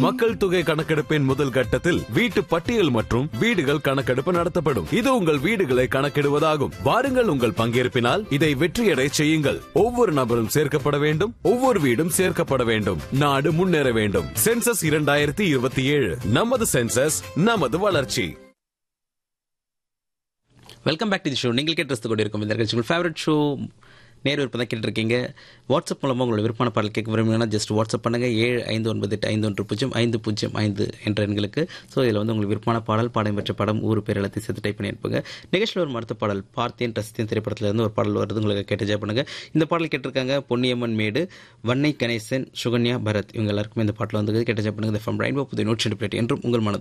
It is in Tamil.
மக்கள் தொகை கணக்கெடுப்பின் முதல் கட்டத்தில் வீட்டு பட்டியல் மற்றும் வீடுகள் கணக்கெடுப்பு நடத்தப்படும் இது உங்கள் வீடுகளை கணக்கிடுவதாகும் வாருங்கள் உங்கள் பங்கேற்பினால் இதை வெற்றியடை செய்யுங்கள் ஒவ்வொரு நபரும் சேர்க்கப்பட வேண்டும் ஒவ்வொரு வீடும் சேர்க்கப்பட வேண்டும் நாடு முன்னேற வேண்டும் சென்சஸ் இரண்டாயிரத்தி இருபத்தி ஏழு நமது சென்சஸ் நமது வளர்ச்சி welcome back to the show நீங்கள் கேட்டு ரசித்துக் கொண்டிருக்கும் இந்த நிகழ்ச்சி உங்கள் ஃபேவரட் ஷோ நேர் விருப்பம் தான் கேட்டிருக்கீங்க வாட்ஸ்அப் மூலமாக உங்களோட விருப்பமான பாடல் கேட்க விரும்பினா ஜஸ்ட் வாட்ஸ்அப் பண்ணுங்க ஏழு ஐந்து ஒன்பது எட்டு ஐந்து ஒன்று பூஜ்ஜியம் ஐந்து பூஜ்ஜியம் ஐந்து என்ற எண்களுக்கு ஸோ இதில் வந்து உங்களுக்கு விருப்பமான பாடல் பாடம் பெற்ற படம் ஊர் பேர் எல்லாத்தையும் சேர்த்து டைப் பண்ணி அனுப்புங்க நிகழ்ச்சியில் ஒரு மருத்துவ பாடல் பார்த்தேன் ரசித்தேன் திரைப்படத்துல இருந்து ஒரு பாடல் வருது உங்களுக்கு கேட்டு ஜெய் பண்ணுங்க இந்த பாடல் கேட்டிருக்காங்க பொன்னியம்மன் மேடு வன்னை கணேசன் சுகன்யா பரத் இவங்க எல்லாருக்குமே இந்த பாட்டில் வந்து கேட்டு ஜெய் பண்ணுங்க ஃப்ரம் ரெயின்போ புது நூற்றி ரெண்டு பிளேட் என்றும் உங்கள் மனதோடு